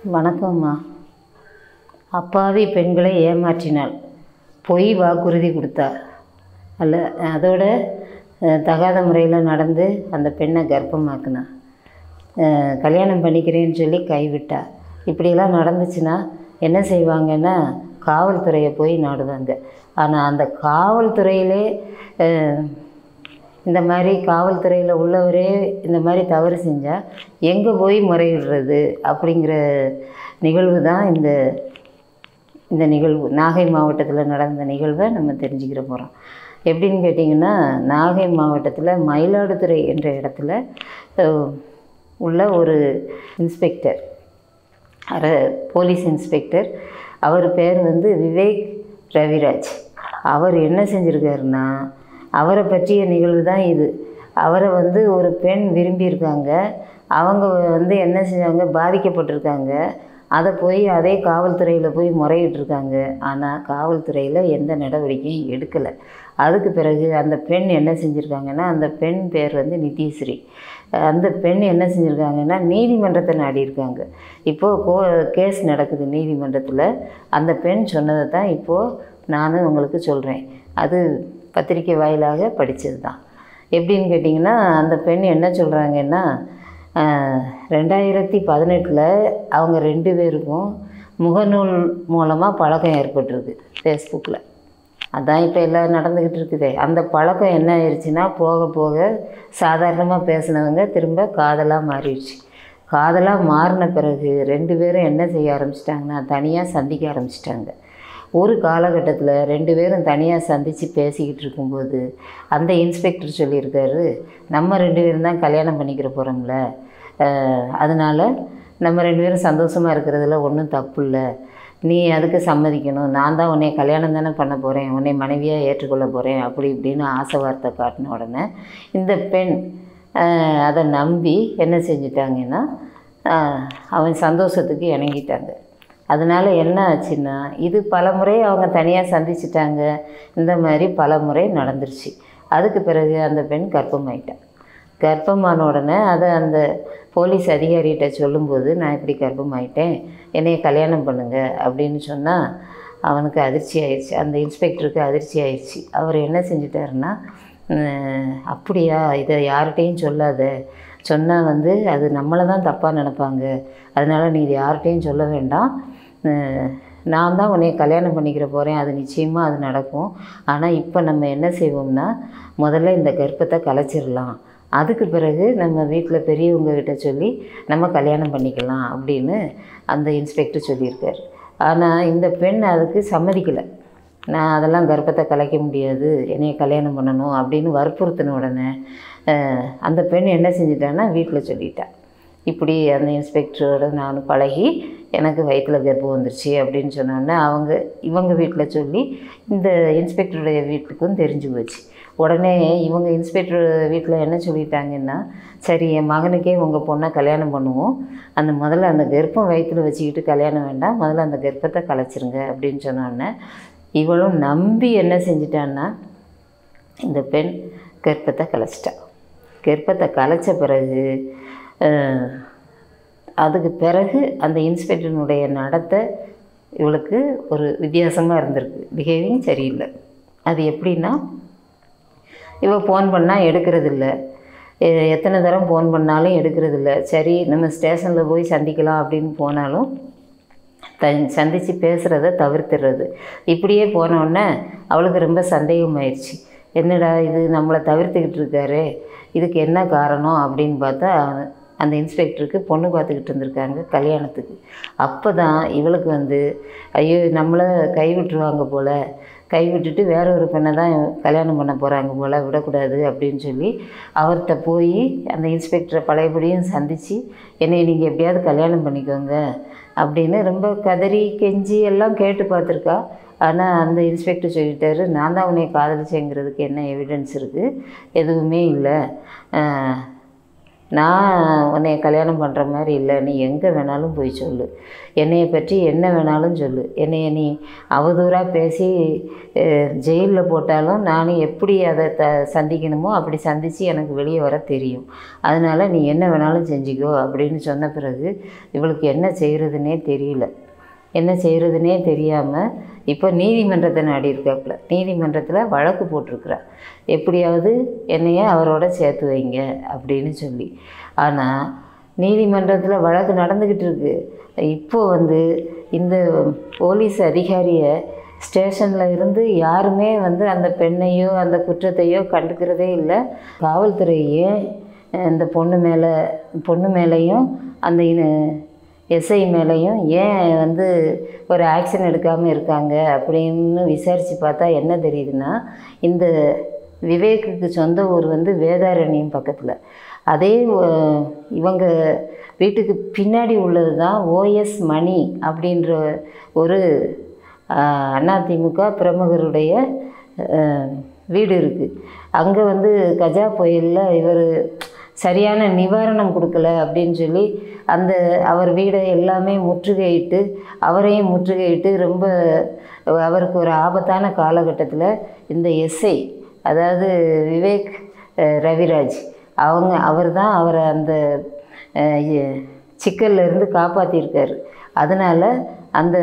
வணக்கம்மா அப்பாவி பெண்களை ஏமாற்றினாள் பொய் வாக்குறுதி கொடுத்தா அல்ல அதோட அஹ், தகாத முறையில் நடந்து அந்த பெண்ணை கர்ப்பமாக்குனா அஹ், கல்யாணம் பண்ணிக்கிறேன்னு சொல்லி கைவிட்டா இப்படியெல்லாம் நடந்துச்சுன்னா என்ன செய்வாங்கன்னா காவல்துறையை போய் நாடுவாங்க ஆனால் அந்த காவல்துறையிலே அஹ், இந்த மாதிரி காவல்துறையில் உள்ளவரே இந்த மாதிரி தவறு செஞ்சால் எங்கே போய் முறையிடுறது அப்படிங்கிற நிகழ்வு தான் இந்த இந்த நிகழ்வு நாகை மாவட்டத்தில் நடந்த நிகழ்வை நம்ம தெரிஞ்சுக்கிற போகிறோம் எப்படின்னு கேட்டிங்கன்னா நாகை மாவட்டத்தில் மயிலாடுதுறை என்ற இடத்துல அஹ், உள்ள ஒரு இன்ஸ்பெக்டர் அர போலீஸ் இன்ஸ்பெக்டர் அவர் பேர் வந்து விவேக் ரவிராஜ் அவர் என்ன செஞ்சுருக்காருன்னா அவரை பற்றிய நிகழ்வு தான் இது அவரை வந்து ஒரு பெண் விரும்பியிருக்காங்க அவங்க வந்து என்ன செஞ்சாங்க பாதிக்கப்பட்டிருக்காங்க அதை போய் அதே காவல்துறையில் போய் முறையிட்டிருக்காங்க ஆனால் காவல்துறையில் எந்த நடவடிக்கையும் எடுக்கலை அதுக்கு பிறகு அந்த பெண் என்ன செஞ்சுருக்காங்கன்னா அந்த பெண் பேர் வந்து நித்யஸ்ரீ அந்த பெண் என்ன செஞ்சுருக்காங்கன்னா நீதிமன்றத்தை நாடியிருக்காங்க இப்போது கோ கேஸ் நடக்குது நீதிமன்றத்தில் அந்த பெண் சொன்னதை தான் இப்போது நான் உங்களுக்கு சொல்கிறேன் அது பத்திரிக்கை வாயிலாக படித்தது தான் எப்படின்னு கேட்டிங்கன்னா அந்த பெண் என்ன சொல்கிறாங்கன்னா ரெண்டாயிரத்தி பதினெட்டில் அவங்க ரெண்டு பேருக்கும் முகநூல் மூலமாக பழக்கம் ஏற்பட்டிருக்கு ஃபேஸ்புக்கில் அதான் இப்போ எல்லாம் நடந்துக்கிட்டு இருக்குதே அந்த பழக்கம் என்ன ஆயிடுச்சுன்னா போக போக சாதாரணமாக பேசினவங்க திரும்ப காதலாக மாறிடுச்சு காதலாக மாறின பிறகு ரெண்டு பேரும் என்ன செய்ய ஆரம்பிச்சிட்டாங்கன்னா தனியாக சந்திக்க ஆரம்பிச்சிட்டாங்க ஒரு காலகட்டத்தில் ரெண்டு பேரும் தனியாக சந்தித்து பேசிக்கிட்டு இருக்கும்போது அந்த இன்ஸ்பெக்டர் சொல்லியிருக்காரு நம்ம ரெண்டு பேரும் தான் கல்யாணம் பண்ணிக்கிற போகிறோம்ல அதனால் நம்ம ரெண்டு பேரும் சந்தோஷமாக இருக்கிறதுல ஒன்றும் தப்பு இல்லை நீ அதுக்கு சம்மதிக்கணும் நான் தான் உன்னை கல்யாணம் தானே பண்ண போகிறேன் உன்னை மனைவியாக ஏற்றுக்கொள்ள போகிறேன் அப்படி இப்படின்னு ஆசை வார்த்தை காட்டின உடனே இந்த பெண் ஆஹ், அதை நம்பி என்ன செஞ்சிட்டாங்கன்னா ஆஹ், அவன் சந்தோஷத்துக்கு இணங்கிட்டாங்க அதனால் என்ன ஆச்சுன்னா இது பல முறை அவங்க தனியாக சந்திச்சிட்டாங்க இந்த மாதிரி பல முறை நடந்துருச்சு அதுக்கு பிறகு அந்த பெண் கர்ப்பமாயிட்டான் கர்ப்பமான உடனே அதை அந்த போலீஸ் அதிகாரிகிட்ட சொல்லும்போது நான் இப்படி கர்ப்பமாயிட்டேன் என்னைய கல்யாணம் பண்ணுங்க அப்படின்னு சொன்னால் அவனுக்கு அதிர்ச்சி ஆயிடுச்சு அந்த இன்ஸ்பெக்டருக்கு அதிர்ச்சி ஆயிடுச்சு அவர் என்ன செஞ்சிட்டாருன்னா "உம், அப்படியா இதை யார்கிட்டையும் சொல்லாத சொன்னால் வந்து அது நம்மளை தான் தப்பாக நினைப்பாங்க அதனால் நீ இது யார்கிட்டையும் சொல்ல வேண்டாம் அஹ் நான் தான் உன்னை கல்யாணம் பண்ணிக்கிற போகிறேன் அது நிச்சயமாக அது நடக்கும் ஆனால் இப்போ நம்ம என்ன செய்வோம்னா முதல்ல இந்த கர்ப்பத்தை கலைச்சிடலாம் அதுக்கு பிறகு நம்ம வீட்டில் பெரியவங்க கிட்ட சொல்லி நம்ம கல்யாணம் பண்ணிக்கலாம் அப்படின்னு அந்த இன்ஸ்பெக்டர் சொல்லியிருக்கார் ஆனால் இந்த பெண் அதுக்கு சம்மதிக்கலை நான் அதெல்லாம் கர்ப்பத்தை கலைக்க முடியாது என்னைய கல்யாணம் பண்ணணும் அப்படின்னு வற்புறுத்தின உடனே அஹ், அந்த பெண் என்ன செஞ்சிட்டான்னா வீட்டில் சொல்லிட்டா இப்படி அந்த இன்ஸ்பெக்டரோட நான் பழகி எனக்கு வயிற்றில் கர்ப்பம் வந்துருச்சு அப்படின்னு சொன்னோடனே அவங்க இவங்க வீட்டில் சொல்லி இந்த இன்ஸ்பெக்டருடைய வீட்டுக்கும் தெரிஞ்சு போச்சு உடனே இவங்க இன்ஸ்பெக்டர் வீட்டில் என்ன சொல்லிட்டாங்கன்னா சரி என் மகனுக்கே உங்கள் பொண்ணை கல்யாணம் பண்ணுவோம் அந்த முதல்ல அந்த கர்ப்பம் வயிற்றில் வச்சுக்கிட்டு கல்யாணம் வேண்டாம் முதல்ல அந்த கர்ப்பத்தை கலைச்சிருங்க அப்படின்னு சொன்னோடனே இவளும் நம்பி என்ன செஞ்சிட்டான்னா இந்த பெண் கர்ப்பத்தை கலைச்சிட்டா கர்ப்பத்தை கலைச்ச பிறகு அஹ், அதுக்கு பிறகு அந்த இன்ஸ்பெக்டரினுடைய நடத்தை இவளுக்கு ஒரு வித்தியாசமாக இருந்திருக்கு பிஹேவிங் சரியில்லை அது எப்படின்னா இவ ஃபோன் பண்ணால் எடுக்கிறதில்ல எ- எத்தனை தரம் ஃபோன் பண்ணாலும் எடுக்கிறதில்ல சரி நம்ம ஸ்டேஷனில் போய் சந்திக்கலாம் அப்படின்னு போனாலும் த சந்தித்து பேசுகிறத தவிர்த்துறது இப்படியே போனோடனே அவளுக்கு ரொம்ப சந்தேகமாயிருச்சு என்னடா இது நம்மளை தவிர்த்துக்கிட்டு இருக்காரு இதுக்கு என்ன காரணம் அப்படின்னு பார்த்தா அந்த இன்ஸ்பெக்டருக்கு பொண்ணு பார்த்துக்கிட்டு இருந்திருக்காங்க கல்யாணத்துக்கு அப்போ தான் இவளுக்கு வந்து ஐயோ நம்மளை கைவிட்டுருவாங்க போல் கைவிட்டுட்டு வேற ஒரு பெண்ணை தான் கல்யாணம் பண்ண போகிறாங்க போல் விடக்கூடாது அப்படின்னு சொல்லி அவர்கிட்ட போய் அந்த இன்ஸ்பெக்டரை பழையபடியும் சந்தித்து என்னை நீங்கள் எப்படியாவது கல்யாணம் பண்ணிக்கோங்க அப்படின்னு ரொம்ப கதறி கெஞ்சி எல்லாம் கேட்டு பார்த்துருக்கா ஆனால் அந்த இன்ஸ்பெக்டர் சொல்லிட்டாரு நான் தான் உன்னை காதலிச்சேங்கிறதுக்கு என்ன எவிடன்ஸ் இருக்குது எதுவுமே இல்லை நான் உன்னைய கல்யாணம் பண்ணுற மாதிரி இல்லை நீ எங்கே வேணாலும் போய் சொல்லு என்னைய பற்றி என்ன வேணாலும் சொல்லு என்னைய நீ அவதூறாக பேசி ஜெயிலில் போட்டாலும் நான் எப்படி அதை த சந்திக்கணுமோ அப்படி சந்தித்து எனக்கு வெளியே வர தெரியும் அதனால் நீ என்ன வேணாலும் செஞ்சுக்கோ அப்படின்னு சொன்ன பிறகு இவளுக்கு என்ன செய்கிறதுனே தெரியல என்ன செய்கிறதுனே தெரியாமல் இப்போ நீதிமன்றத்தை நாடி இருக்காப்புல நீதிமன்றத்தில் வழக்கு போட்டிருக்கிறா எப்படியாவது என்னைய அவரோட சேர்த்து வைங்க அப்படின்னு சொல்லி ஆனால் நீதிமன்றத்தில் வழக்கு நடந்துக்கிட்டு இருக்கு இப்போ வந்து இந்த போலீஸ் அதிகாரியை ஸ்டேஷனில் இருந்து யாருமே வந்து அந்த பெண்ணையோ அந்த குற்றத்தையோ கண்டுக்கிறதே இல்லை காவல்துறை ஏன் இந்த பொண்ணு மேலே பொண்ணு மேலேயும் அந்த இன- எஸ்ஐ மேலேயும் ஏன் வந்து ஒரு ஆக்ஷன் எடுக்காமல் இருக்காங்க அப்படின்னு விசாரித்து பார்த்தா என்ன தெரியுதுன்னா இந்த விவேக்குக்கு சொந்த ஊர் வந்து வேதாரண்யம் பக்கத்தில் அதே ஒ- இவங்க வீட்டுக்கு பின்னாடி உள்ளது தான் ஓஎஸ் மணி அப்படின்ற ஒரு ஆஹ், அதிமுக பிரமுகருடைய ஆஹ், வீடு இருக்குது அங்கே வந்து கஜா புயலில் இவர் சரியான நிவாரணம் கொடுக்கல அப்படின்னு சொல்லி அந்த அவர் வீடை எல்லாமே முற்றுகையிட்டு அவரையும் முற்றுகையிட்டு ரொம்ப அவருக்கு ஒரு ஆபத்தான காலகட்டத்தில் இந்த எஸ்ஐ அதாவது விவேக் அஹ், ரவிராஜ் அவங்க அவர் தான் அவரை அந்த அஹ், இ- சிக்கல்ல இருந்து காப்பாற்றியிருக்காரு அதனால் அந்த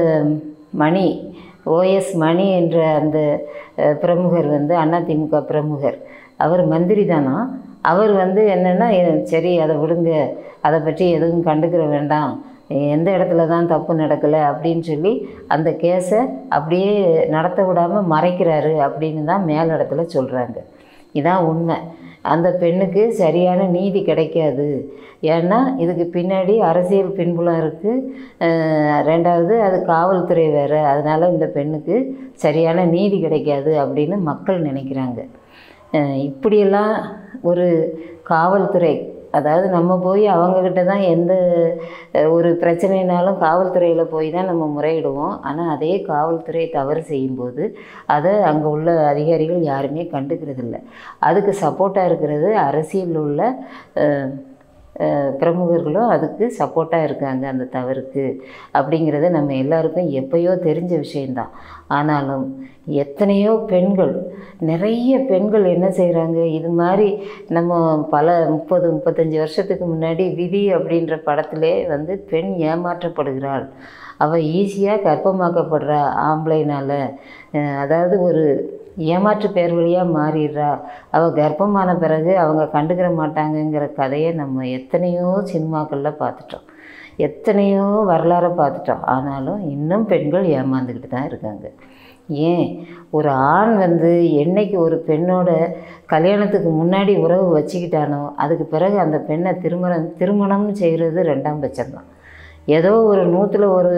மணி ஓஎஸ் மணி என்ற அந்த அஹ், பிரமுகர் வந்து அதிமுக பிரமுகர் அவர் மந்திரி தானா அவர் வந்து என்னென்னா சரி அதை விடுங்க அதை பற்றி எதுவும் கண்டுக்கிற வேண்டாம் எந்த இடத்துல தான் தப்பு நடக்கலை அப்படின்னு சொல்லி அந்த கேஸை அப்படியே நடத்த விடாமல் மறைக்கிறாரு அப்படின்னு தான் மேலிடத்துல சொல்கிறாங்க இதான் உண்மை அந்த பெண்ணுக்கு சரியான நீதி கிடைக்காது ஏன்னா இதுக்கு பின்னாடி அரசியல் பின்புலம் இருக்குது ரெண்டாவது அது காவல்துறை வேறு அதனால் இந்த பெண்ணுக்கு சரியான நீதி கிடைக்காது அப்படின்னு மக்கள் நினைக்கிறாங்க அஹ் இப்படியெல்லாம் ஒரு காவல்துறை அதாவது நம்ம போய் அவங்கக்கிட்ட தான் எந்த அஹ், ஒரு பிரச்சனைனாலும் காவல்துறையில் போய் தான் நம்ம முறையிடுவோம் ஆனால் அதே காவல்துறை தவறு செய்யும்போது அதை அங்கே உள்ள அதிகாரிகள் யாருமே கண்டுக்கிறதில்ல அதுக்கு சப்போர்ட்டாக இருக்கிறது அரசியலில் உள்ள அஹ், அஹ், பிரமுகர்களும் அதுக்கு சப்போர்ட்டாக இருக்காங்க அந்த தவறுக்கு அப்படிங்கிறது நம்ம எல்லாருக்கும் எப்பயோ தெரிஞ்ச விஷயந்தான் ஆனாலும் எத்தனையோ பெண்கள் நிறைய பெண்கள் என்ன செய்கிறாங்க இது மாதிரி நம்ம பல முப்பது முப்பத்தஞ்சு வருஷத்துக்கு முன்னாடி விதி அப்படின்ற படத்திலே வந்து பெண் ஏமாற்றப்படுகிறாள் அவள் ஈஸியாக கர்ப்பமாக்கப்படுறா ஆம்பளைனால அஹ் அதாவது ஒரு ஏமாற்று பேர் வழியாக மாறிடுறா அவள் கர்ப்பமான பிறகு அவங்க கண்டுக்கிற மாட்டாங்கங்கிற கதையை நம்ம எத்தனையோ சினிமாக்களில் பார்த்துட்டோம் எத்தனையோ வரலாறை பார்த்துட்டோம் ஆனாலும் இன்னும் பெண்கள் ஏமாந்துக்கிட்டு தான் இருக்காங்க ஏன் ஒரு ஆண் வந்து என்னைக்கு ஒரு பெண்ணோட கல்யாணத்துக்கு முன்னாடி உறவு வச்சுக்கிட்டானோ அதுக்கு பிறகு அந்த பெண்ணை திருமணம் திருமணம் செய்கிறது ரெண்டாம் பட்சம்தான் ஏதோ ஒரு நூற்றில் ஒரு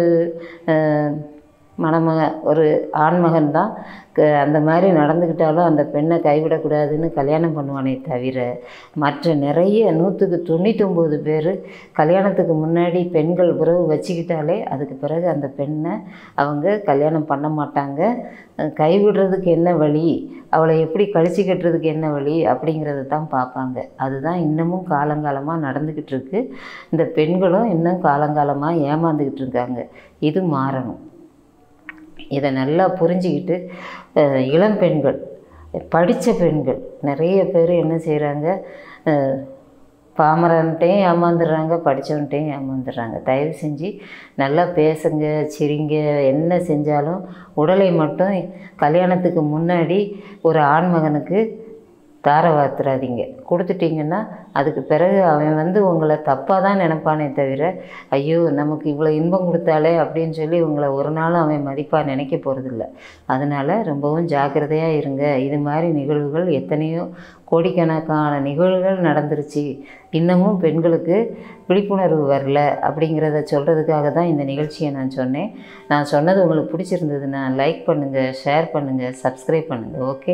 அஹ், மணமக ஒரு ஆண்மகன் தான் க- அந்த மாதிரி நடந்துக்கிட்டாலும் அந்த பெண்ணை கைவிடக்கூடாதுன்னு கல்யாணம் பண்ணுவானே தவிர மற்ற நிறைய நூற்றுக்கு தொண்ணூத்தொம்பது பேர் கல்யாணத்துக்கு முன்னாடி பெண்கள் உறவு வச்சுக்கிட்டாலே அதுக்கு பிறகு அந்த பெண்ணை அவங்க கல்யாணம் பண்ண மாட்டாங்க அஹ் கைவிடுறதுக்கு என்ன வழி அவளை எப்படி கழிச்சு கட்டுறதுக்கு என்ன வழி அப்படிங்கிறத தான் பார்ப்பாங்க அதுதான் இன்னமும் காலங்காலமாக நடந்துக்கிட்டு இருக்கு இந்த பெண்களும் இன்னும் காலங்காலமாக ஏமாந்துக்கிட்டு இருக்காங்க இது மாறணும் இதை நல்லா புரிஞ்சுக்கிட்டு அஹ், இளம் பெண்கள் படித்த பெண்கள் நிறைய பேர் என்ன செய்கிறாங்க பாமரன்ட்டையும் ஏமாந்துடுறாங்க படித்தவன்ட்டையும் ஏமாந்துடுறாங்க தயவு செஞ்சு நல்லா பேசுங்க சிரிங்க என்ன செஞ்சாலும் உடலை மட்டும் கல்யாணத்துக்கு முன்னாடி ஒரு ஆண்மகனுக்கு தார வார்த்துறாதீங்க கொடுத்துட்டீங்கன்னா அதுக்கு பிறகு அவன் வந்து உங்களை தப்பாக தான் நினைப்பானே தவிர ஐயோ நமக்கு இவ்வளோ இன்பம் கொடுத்தாலே அப்படின்னு சொல்லி உங்களை ஒரு நாளும் அவன் மதிப்பாக நினைக்க போகிறதில்ல அதனால் ரொம்பவும் ஜாக்கிரதையாக இருங்க இது மாதிரி நிகழ்வுகள் எத்தனையோ கோடிக்கணக்கான நிகழ்வுகள் நடந்துருச்சு இன்னமும் பெண்களுக்கு விழிப்புணர்வு வரல அப்படிங்கிறத சொல்கிறதுக்காக தான் இந்த நிகழ்ச்சியை நான் சொன்னேன் நான் சொன்னது உங்களுக்கு பிடிச்சிருந்ததுன்னா லைக் பண்ணுங்கள் ஷேர் பண்ணுங்கள் சப்ஸ்கிரைப் பண்ணுங்கள் ஓகே